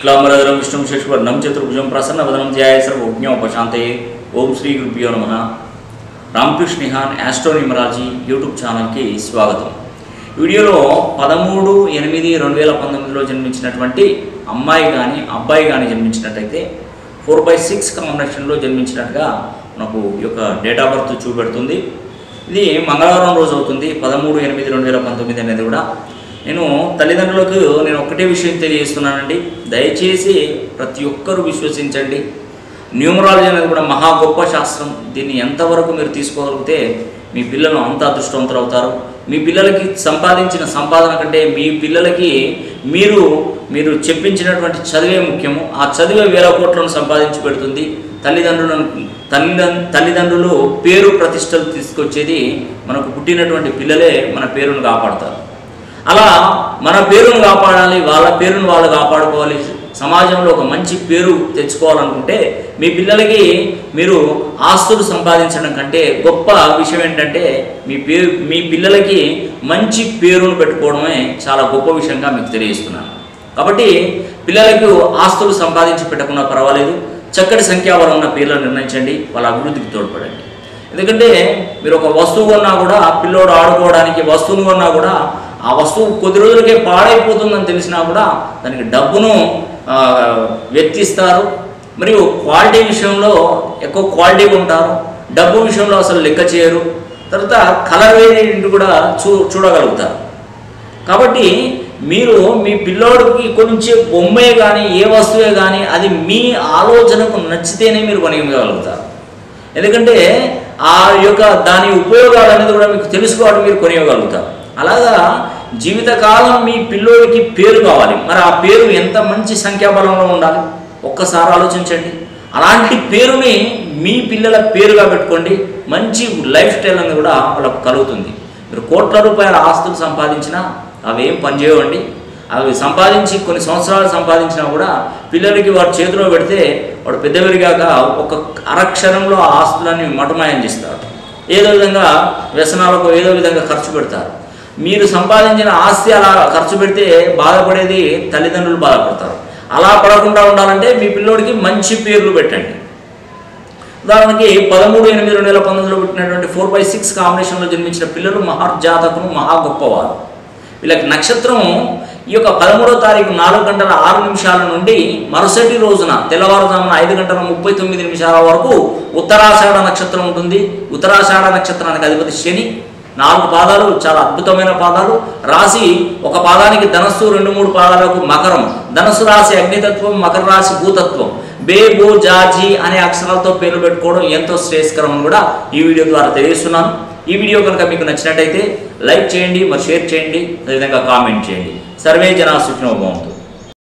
శుక్లాంబరధరం విష్ణుం శశివర్ణం చతుర్భుజం ప్రసన్నవదనం ధ్యాయ సర్వజ్ఞోపశాంతయే ఓం శ్రీ గురుభ్యో నమ రామకృష్ణ నిహాన్ ఆస్ట్రోనిమరాజీ యూట్యూబ్ ఛానల్కి స్వాగతం ఈ వీడియోలో పదమూడు ఎనిమిది రెండు వేల పంతొమ్మిదిలో జన్మించినటువంటి అమ్మాయి కానీ అబ్బాయి కానీ జన్మించినట్టయితే ఫోర్ బై సిక్స్ కాంబినేషన్లో జన్మించినట్టుగా మనకు ఈ యొక్క డేట్ ఆఫ్ బర్త్ చూపెడుతుంది ఇది మంగళవారం రోజు అవుతుంది పదమూడు ఎనిమిది రెండు వేల పంతొమ్మిది అనేది కూడా నేను తల్లిదండ్రులకు నేను ఒక్కటే విషయం తెలియజేస్తున్నానండి దయచేసి ప్రతి ఒక్కరూ విశ్వసించండి న్యూమరాలజీ అనేది కూడా మహా గొప్ప శాస్త్రం దీన్ని ఎంతవరకు మీరు తీసుకోగలిగితే మీ పిల్లలు అంత అదృష్టవంతులు అవుతారు మీ పిల్లలకి సంపాదించిన సంపాదన కంటే మీ పిల్లలకి మీరు మీరు చెప్పించినటువంటి చదివే ముఖ్యము ఆ చదివే వేల కోట్లను సంపాదించి పెడుతుంది తల్లిదండ్రులను తల్లిదం తల్లిదండ్రులు పేరు ప్రతిష్టలు తీసుకొచ్చేది మనకు పుట్టినటువంటి పిల్లలే మన పేరును కాపాడుతారు అలా మన పేరును కాపాడాలి వాళ్ళ పేరును వాళ్ళు కాపాడుకోవాలి సమాజంలో ఒక మంచి పేరు తెచ్చుకోవాలనుకుంటే మీ పిల్లలకి మీరు ఆస్తులు సంపాదించడం కంటే గొప్ప విషయం ఏంటంటే మీ పేరు మీ పిల్లలకి మంచి పేరును పెట్టుకోవడమే చాలా గొప్ప విషయంగా మీకు తెలియజేస్తున్నాను కాబట్టి పిల్లలకు ఆస్తులు సంపాదించి పెట్టకుండా పర్వాలేదు చక్కటి సంఖ్యాబలం ఉన్న పేర్లను నిర్ణయించండి వాళ్ళ అభివృద్ధికి తోడ్పడండి ఎందుకంటే మీరు ఒక వస్తువు కొన్నా కూడా ఆ పిల్లోడు ఆడుకోవడానికి వస్తువును కొన్నా కూడా ఆ వస్తువు కొద్ది రోజులకే పాడైపోతుందని తెలిసినా కూడా దానికి డబ్బును ఆ, వెచ్చిస్తారు మరియు క్వాలిటీ విషయంలో ఎక్కువ క్వాలిటీ ఉంటారు డబ్బు విషయంలో అసలు లెక్క చేయరు తర్వాత కలర్ వేరియంట్ కూడా చూ చూడగలుగుతారు కాబట్టి మీరు మీ పిల్లోడికి కొంచెం బొమ్మే కానీ ఏ వస్తువే కానీ అది మీ ఆలోచనకు నచ్చితేనే మీరు కొనియగలుగుతారు ఎందుకంటే ఆ యొక్క దాని ఉపయోగాలు అనేది కూడా మీకు తెలుసుకోవడం మీరు కొనియగలుగుతారు అలాగా జీవితకాలం మీ పిల్లోడికి పేరు కావాలి మరి ఆ పేరు ఎంత మంచి సంఖ్యాబలంలో ఉండాలి ఒక్కసారి ఆలోచించండి అలాంటి పేరుని మీ పిల్లల పేరుగా పెట్టుకోండి మంచి లైఫ్ స్టైల్ అనేది కూడా వాళ్ళకు కలుగుతుంది మీరు కోట్ల రూపాయల ఆస్తులు సంపాదించినా అవి ఏం పనిచేయవండి అవి సంపాదించి కొన్ని సంవత్సరాలు సంపాదించినా కూడా పిల్లలకి వాడు చేతిలో పెడితే వాడు పెద్ద పెరిగాక ఒక అరక్షరంలో ఆ ఆస్తులన్నీ మటమాయం చేస్తారు ఏదో విధంగా వ్యసనాలకు ఏదో విధంగా ఖర్చు పెడతారు మీరు సంపాదించిన ఆస్తి అలా ఖర్చు పెడితే బాధపడేది తల్లిదండ్రులు బాధపడతారు అలా పడకుండా ఉండాలంటే మీ పిల్లోడికి మంచి పేర్లు పెట్టండి ఉదాహరణకి పదమూడు ఎనిమిది రెండు వేల పంతొమ్మిదిలో పుట్టినటువంటి ఫోర్ బై సిక్స్ కాంబినేషన్లో జన్మించిన పిల్లలు మహార్జాతకులు మహా గొప్పవారు వీళ్ళకి నక్షత్రం ఈ యొక్క పదమూడో తారీఖు నాలుగు గంటల ఆరు నిమిషాల నుండి మరుసటి రోజున తెల్లవారుజామున ఐదు గంటల ముప్పై తొమ్మిది నిమిషాల వరకు ఉత్తరాషాఢ నక్షత్రం ఉంటుంది ఉత్తరాషాఢ నక్షత్రానికి అధిపతి శని నాలుగు పాదాలు చాలా అద్భుతమైన పాదాలు రాశి ఒక పాదానికి ధనస్సు రెండు మూడు పాదాలకు మకరం ధనస్సు రాశి అగ్నితత్వం మకర రాశి భూతత్వం బే బో జాజీ అనే అక్షరాలతో పేర్లు పెట్టుకోవడం ఎంతో శ్రేయస్కరం అని కూడా ఈ వీడియో ద్వారా తెలియజేస్తున్నాను ఈ వీడియో కనుక మీకు నచ్చినట్టయితే లైక్ చేయండి మరి షేర్ చేయండి అదేవిధంగా కామెంట్ చేయండి సర్వే జనా సుఖినోభవంతు